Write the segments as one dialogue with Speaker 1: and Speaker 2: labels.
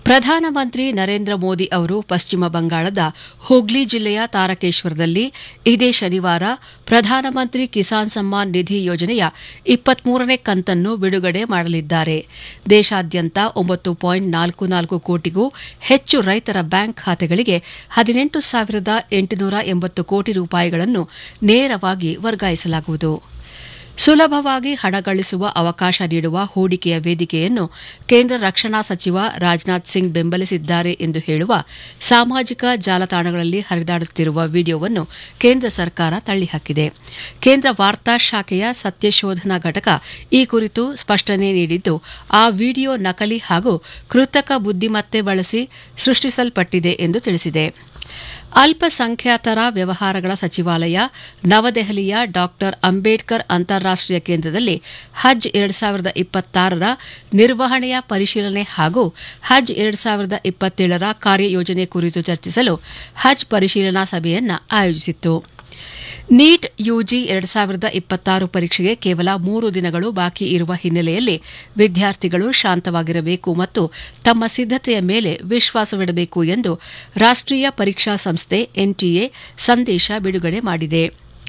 Speaker 1: ಪ್ರಧಾನಮಂತ್ರಿ ನರೇಂದ್ರ ಮೋದಿ ಅವರು ಪಶ್ಚಿಮ ಬಂಗಾಳದ ಹುಗ್ಲಿ ಜಿಲ್ಲೆಯ ತಾರಕೇಶ್ವರದಲ್ಲಿ ಇದೇ ಶನಿವಾರ ಪ್ರಧಾನಮಂತ್ರಿ ಕಿಸಾನ್ ಸಮ್ಮಾನ್ ನಿಧಿ ಯೋಜನೆಯ ಇಪ್ಪತ್ಮೂರನೇ ಕಂತನ್ನು ಬಿಡುಗಡೆ ಮಾಡಲಿದ್ದಾರೆ ದೇಶಾದ್ಯಂತ ಒಂಬತ್ತು ಪಾಯಿಂಟ್ ನಾಲ್ಕು ನಾಲ್ಕು ಕೋಟಿಗೂ ಹೆಚ್ಚು ರೈತರ ಬ್ಯಾಂಕ್ ಖಾತೆಗಳಿಗೆ ಹದಿನೆಂಟು ಸಾವಿರದ ಎಂಟುನೂರ ಎಂಬತ್ತು ಕೋಟಿ ರೂಪಾಯಿಗಳನ್ನು ನೇರವಾಗಿ ವರ್ಗಾಯಿಸಲಾಗುವುದು ಸುಲಭವಾಗಿ ಹಣ ಗಳಿಸುವ ಅವಕಾಶ ನೀಡುವ ಹೂಡಿಕೆಯ ವೇದಿಕೆಯನ್ನು ಕೇಂದ್ರ ರಕ್ಷಣಾ ಸಚಿವ ರಾಜನಾಥ್ ಸಿಂಗ್ ಬೆಂಬಲಿಸಿದ್ದಾರೆ ಎಂದು ಹೇಳುವ ಸಾಮಾಜಿಕ ಜಾಲತಾಣಗಳಲ್ಲಿ ಹರಿದಾಡುತ್ತಿರುವ ವಿಡಿಯೋವನ್ನು ಕೇಂದ್ರ ಸರ್ಕಾರ ತಳ್ಳಿಹಾಕಿದೆ ಕೇಂದ್ರ ವಾರ್ತಾ ಶಾಖೆಯ ಸತ್ಯಶೋಧನಾ ಘಟಕ ಈ ಕುರಿತು ಸ್ಪಷ್ಟನೆ ನೀಡಿದ್ದು ಆ ವಿಡಿಯೋ ನಕಲಿ ಹಾಗೂ ಕೃತಕ ಬುದ್ದಿಮತ್ತೆ ಬಳಸಿ ಸೃಷ್ಟಿಸಲ್ಪಟ್ಟಿದೆ ಎಂದು ತಿಳಿಸಿದೆ ಅಲ್ಪಸಂಖ್ಯಾತರ ವ್ಯವಹಾರಗಳ ಸಚಿವಾಲಯ ನವದೆಹಲಿಯ ಡಾ ಅಂಬೇಡ್ಕರ್ ಅಂತಾರಾಷ್ಟೀಯ ಕೇಂದ್ರದಲ್ಲಿ ಹಜ್ ಎರಡು ಸಾವಿರದ ಇಪ್ಪತ್ತಾರರ ನಿರ್ವಹಣೆಯ ಪರಿಶೀಲನೆ ಹಾಗೂ ಹಜ್ ಎರಡು ಸಾವಿರದ ಇಪ್ಪತ್ತೇಳರ ಕಾರ್ಯಯೋಜನೆ ಕುರಿತು ಚರ್ಚಿಸಲು ಹಜ್ ಪರಿಶೀಲನಾ ಸಭೆಯನ್ನು ಆಯೋಜಿಸಿತ್ತು ನೀಟ್ ಯುಜಿ ಎರಡು ಸಾವಿರದ ಇಪ್ಪತ್ತಾರು ಪರೀಕ್ಷೆಗೆ ಕೇವಲ ಮೂರು ದಿನಗಳು ಬಾಕಿ ಇರುವ ಹಿನ್ನೆಲೆಯಲ್ಲಿ ವಿದ್ಯಾರ್ಥಿಗಳು ಶಾಂತವಾಗಿರಬೇಕು ಮತ್ತು ತಮ್ಮ ಸಿದ್ದತೆಯ ಮೇಲೆ ವಿಶ್ವಾಸವಿಡಬೇಕು ಎಂದು ರಾಷ್ಟೀಯ ಪರೀಕ್ಷಾ ಸಂಸ್ಥೆ ಎನ್ಟಿಎ ಸಂದೇಶ ಬಿಡುಗಡೆ ಮಾಡಿದೆ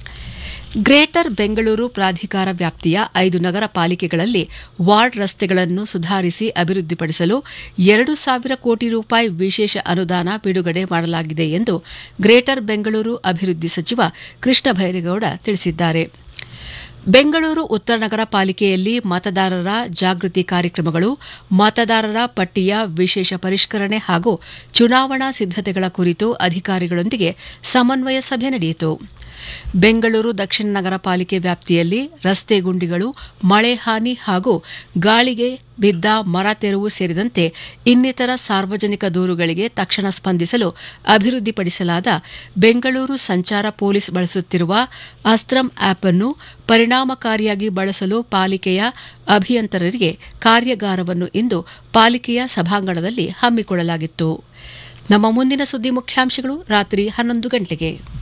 Speaker 1: ಗ್ರೇಟರ್ ಬೆಂಗಳೂರು ಪ್ರಾಧಿಕಾರ ವ್ಯಾಪ್ತಿಯ ಐದು ನಗರ ಪಾಲಿಕೆಗಳಲ್ಲಿ ವಾರ್ಡ್ ರಸ್ತೆಗಳನ್ನು ಸುಧಾರಿಸಿ ಅಭಿವೃದ್ಧಿಪಡಿಸಲು ಎರಡು ಸಾವಿರ ಕೋಟಿ ರೂಪಾಯಿ ವಿಶೇಷ ಅನುದಾನ ಬಿಡುಗಡೆ ಮಾಡಲಾಗಿದೆ ಎಂದು ಗ್ರೇಟರ್ ಬೆಂಗಳೂರು ಅಭಿವೃದ್ಧಿ ಸಚಿವ ಕೃಷ್ಣ ಭೈರೇಗೌಡ ತಿಳಿಸಿದ್ದಾರೆ ಬೆಂಗಳೂರು ಉತ್ತರ ನಗರ ಪಾಲಿಕೆಯಲ್ಲಿ ಮತದಾರರ ಜಾಗೃತಿ ಕಾರ್ಯಕ್ರಮಗಳು ಮತದಾರರ ಪಟ್ಟಿಯ ವಿಶೇಷ ಪರಿಷ್ಕರಣೆ ಹಾಗೂ ಚುನಾವಣಾ ಸಿದ್ದತೆಗಳ ಕುರಿತು ಅಧಿಕಾರಿಗಳೊಂದಿಗೆ ಸಮನ್ವಯ ಸಭೆ ನಡೆಯಿತು ಬೆಂಗಳೂರು ದಕ್ಷಿಣ ನಗರ ಪಾಲಿಕೆ ವ್ಯಾಪ್ತಿಯಲ್ಲಿ ರಸ್ತೆ ಗುಂಡಿಗಳು ಮಳೆ ಹಾನಿ ಹಾಗೂ ಗಾಳಿಗೆ ಬಿದ್ದ ಮರ ತೆರವು ಸೇರಿದಂತೆ ಇನ್ನಿತರ ಸಾರ್ವಜನಿಕ ದೂರುಗಳಿಗೆ ತಕ್ಷಣ ಸ್ಪಂದಿಸಲು ಅಭಿವೃದ್ಧಿಪಡಿಸಲಾದ ಬೆಂಗಳೂರು ಸಂಚಾರ ಪೊಲೀಸ್ ಬಳಸುತ್ತಿರುವ ಅಸ್ತ್ರಂ ಆಪ್ ಅನ್ನು ಪರಿಣಾಮಕಾರಿಯಾಗಿ ಬಳಸಲು ಪಾಲಿಕೆಯ ಅಭಿಯಂತರರಿಗೆ ಕಾರ್ಯಾಗಾರವನ್ನು ಇಂದು ಪಾಲಿಕೆಯ ಸಭಾಂಗಣದಲ್ಲಿ ಹಮ್ಮಿಕೊಳ್ಳಲಾಗಿತ್ತು ನಮ್ಮ ಮುಂದಿನ ಸುದ್ದಿ ಮುಖ್ಯಾಂಶಗಳು ರಾತ್ರಿ ಹನ್ನೊಂದು ಗಂಟೆಗೆ